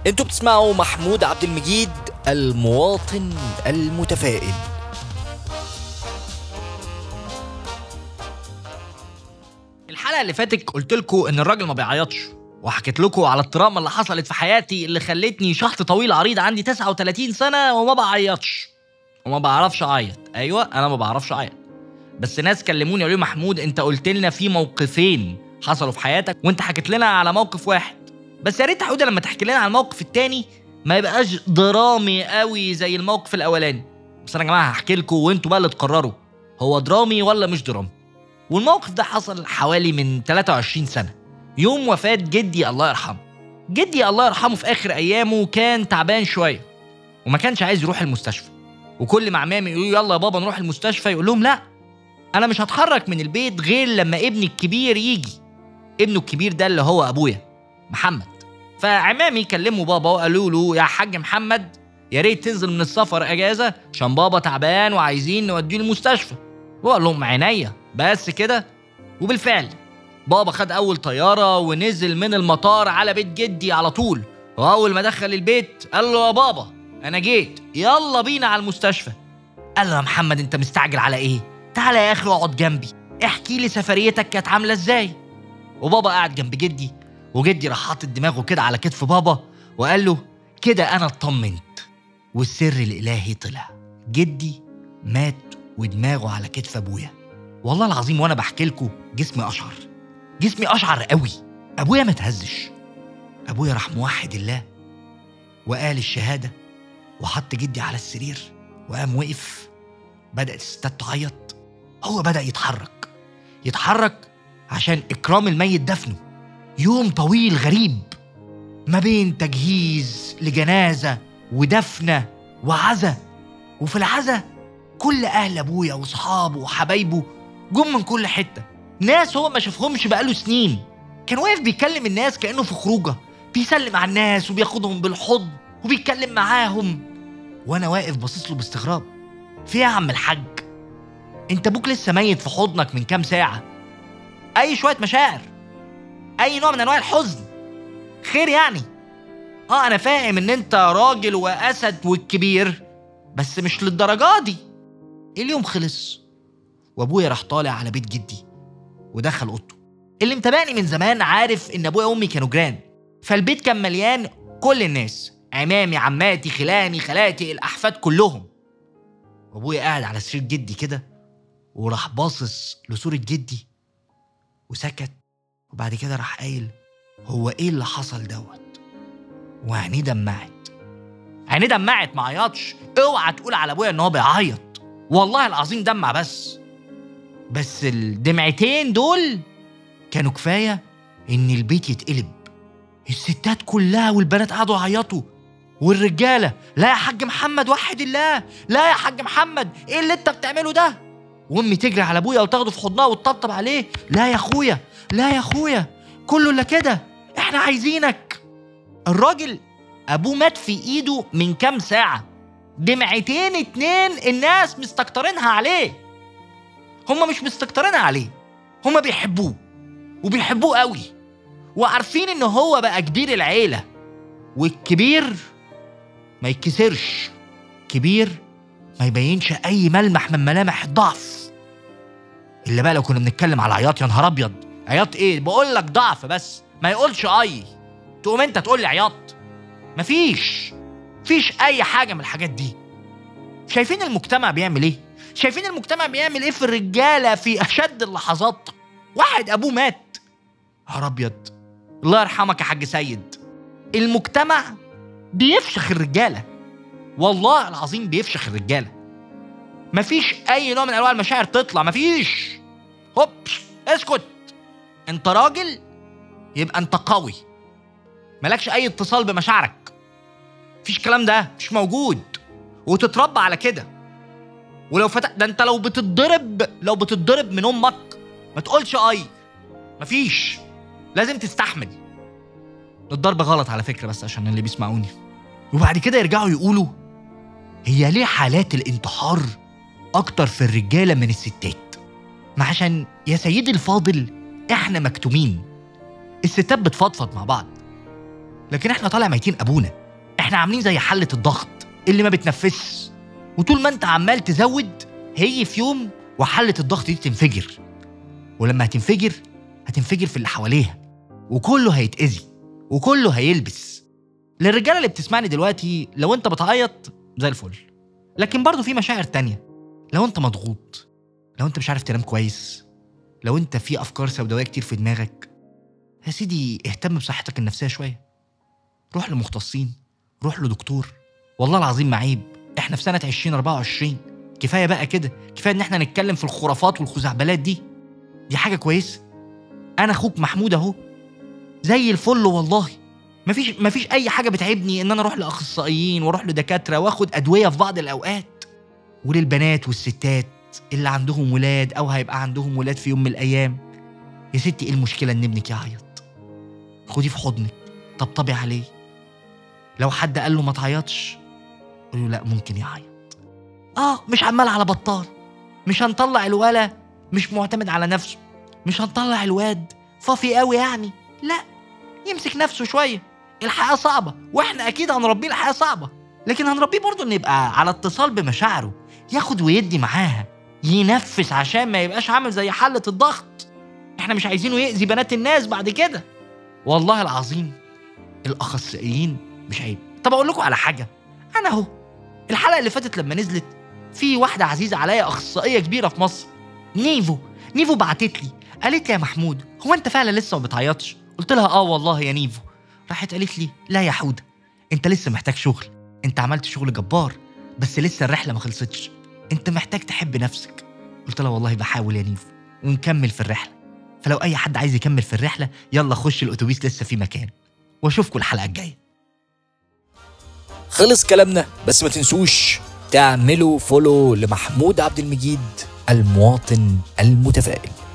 انتوا بتسمعوا محمود عبد المجيد المواطن المتفائل الحلقه اللي فاتت قلت لكم ان الراجل ما بيعيطش وحكيت لكم على التراما اللي حصلت في حياتي اللي خلتني شحط طويل عريض عندي 39 سنه وما بعيطش وما بعرفش اعيط ايوه انا ما بعرفش اعيط بس ناس كلموني قالوا لي محمود انت قلت لنا في موقفين حصلوا في حياتك وانت حكيت لنا على موقف واحد بس يا ريت حوده لما تحكي لنا على الموقف التاني ما يبقاش درامي قوي زي الموقف الاولاني بس انا يا جماعه هحكي لكم وانتوا بقى اللي تقرروا هو درامي ولا مش درامي والموقف ده حصل حوالي من 23 سنه يوم وفاه جدي الله يرحمه جدي الله يرحمه في اخر ايامه كان تعبان شويه وما كانش عايز يروح المستشفى وكل ما عمامي يقولوا يلا يا بابا نروح المستشفى يقول لهم لا انا مش هتحرك من البيت غير لما ابني الكبير يجي ابنه الكبير ده اللي هو ابويا محمد فعمامي كلموا بابا وقالوا له يا حاج محمد يا ريت تنزل من السفر اجازه عشان بابا تعبان وعايزين نوديه المستشفى وقال لهم عينيا بس كده وبالفعل بابا خد اول طياره ونزل من المطار على بيت جدي على طول واول ما دخل البيت قال له يا بابا انا جيت يلا بينا على المستشفى قال له يا محمد انت مستعجل على ايه تعالى يا اخي اقعد جنبي احكي لي سفريتك كانت عامله ازاي وبابا قاعد جنب جدي وجدي راح حاطط دماغه كده على كتف بابا وقال له كده انا اطمنت والسر الالهي طلع جدي مات ودماغه على كتف ابويا والله العظيم وانا بحكي لكم جسمي اشعر جسمي اشعر قوي ابويا ما تهزش ابويا راح موحد الله وقال الشهاده وحط جدي على السرير وقام وقف بدات الستات تعيط هو بدا يتحرك يتحرك عشان اكرام الميت دفنه يوم طويل غريب ما بين تجهيز لجنازه ودفنه وعزا وفي العزا كل اهل ابويا واصحابه وحبايبه جم من كل حته ناس هو ما شافهمش بقاله سنين كان واقف بيكلم الناس كانه في خروجه بيسلم على الناس وبياخدهم بالحضن وبيتكلم معاهم وانا واقف باصص له باستغراب في إيه يا عم الحاج انت ابوك لسه ميت في حضنك من كام ساعه اي شويه مشاعر اي نوع من انواع الحزن خير يعني اه انا فاهم ان انت راجل واسد والكبير بس مش للدرجه دي اليوم خلص وابويا راح طالع على بيت جدي ودخل اوضته اللي متابعني من زمان عارف ان ابويا وامي كانوا جيران فالبيت كان مليان كل الناس عمامي عماتي خلاني خالاتي الاحفاد كلهم وابويا قاعد على سرير جدي كده وراح باصص لصورة جدي وسكت وبعد كده راح قايل هو ايه اللي حصل دوت وعينيه دمعت عينيه دمعت ما عيطش اوعى تقول على ابويا ان هو بيعيط والله العظيم دمع بس بس الدمعتين دول كانوا كفايه ان البيت يتقلب الستات كلها والبنات قعدوا يعيطوا والرجاله لا يا حاج محمد وحد الله لا يا حاج محمد ايه اللي انت بتعمله ده وامي تجري على ابويا وتاخده في حضنها وتطبطب عليه لا يا اخويا لا يا اخويا كله الا كده احنا عايزينك الراجل ابوه مات في ايده من كام ساعه دمعتين اتنين الناس مستكترينها عليه هما مش مستكترينها عليه هما بيحبوه وبيحبوه قوي وعارفين ان هو بقى كبير العيله والكبير ما يتكسرش كبير ما يبينش اي ملمح من ملامح الضعف الا بقى لو كنا بنتكلم على عياط يا نهار ابيض عياط ايه بقول لك ضعف بس ما يقولش اي تقوم انت تقول لي عياط مفيش مفيش اي حاجه من الحاجات دي شايفين المجتمع بيعمل ايه شايفين المجتمع بيعمل ايه في الرجاله في اشد اللحظات واحد ابوه مات نهار ابيض الله يرحمك يا حاج سيد المجتمع بيفشخ الرجاله والله العظيم بيفشخ الرجاله مفيش اي نوع من انواع المشاعر تطلع مفيش هوب اسكت انت راجل يبقى انت قوي مالكش اي اتصال بمشاعرك مفيش الكلام ده مش موجود وتتربى على كده ولو فتح ده انت لو بتتضرب لو بتتضرب من امك ما تقولش اي مفيش لازم تستحمل الضرب غلط على فكره بس عشان اللي بيسمعوني وبعد كده يرجعوا يقولوا هي ليه حالات الانتحار اكتر في الرجاله من الستات ما عشان يا سيدي الفاضل احنا مكتومين الستات بتفضفض مع بعض لكن احنا طالع ميتين ابونا احنا عاملين زي حله الضغط اللي ما بتنفسش وطول ما انت عمال تزود هي في يوم وحله الضغط دي تنفجر ولما هتنفجر هتنفجر في اللي حواليها وكله هيتأذي وكله هيلبس للرجاله اللي بتسمعني دلوقتي لو انت بتعيط زي الفل لكن برضه في مشاعر تانية لو انت مضغوط لو انت مش عارف تنام كويس لو انت في افكار سوداويه كتير في دماغك يا سيدي اهتم بصحتك النفسيه شويه روح لمختصين روح لدكتور والله العظيم معيب احنا في سنه 2024 كفايه بقى كده كفايه ان احنا نتكلم في الخرافات والخزعبلات دي دي حاجه كويسه انا اخوك محمود اهو زي الفل والله مفيش مفيش اي حاجه بتعبني ان انا اروح لاخصائيين واروح لدكاتره واخد ادويه في بعض الاوقات وللبنات والستات اللي عندهم ولاد او هيبقى عندهم ولاد في يوم من الايام يا ستي ايه المشكله ان ابنك يعيط خديه في حضنك طبطبي عليه لو حد قال له ما تعيطش قولي له لا ممكن يعيط اه مش عمال على بطال مش هنطلع الولا مش معتمد على نفسه مش هنطلع الواد فافي قوي يعني لا يمسك نفسه شويه الحياه صعبه واحنا اكيد هنربيه الحياه صعبه لكن هنربيه برضه انه يبقى على اتصال بمشاعره ياخد ويدي معاها ينفس عشان ما يبقاش عامل زي حلة الضغط احنا مش عايزينه يأذي بنات الناس بعد كده والله العظيم الأخصائيين مش عيب طب أقول لكم على حاجة أنا أهو الحلقة اللي فاتت لما نزلت في واحدة عزيزة عليا أخصائية كبيرة في مصر نيفو نيفو بعتت لي قالت لي يا محمود هو أنت فعلا لسه ما بتعيطش قلت لها آه والله يا نيفو راحت قالت لي لا يا حودة أنت لسه محتاج شغل أنت عملت شغل جبار بس لسه الرحلة ما خلصتش انت محتاج تحب نفسك قلت لها والله بحاول يا نيفو ونكمل في الرحله فلو اي حد عايز يكمل في الرحله يلا خش الاتوبيس لسه في مكان واشوفكم الحلقه الجايه خلص كلامنا بس ما تنسوش تعملوا فولو لمحمود عبد المجيد المواطن المتفائل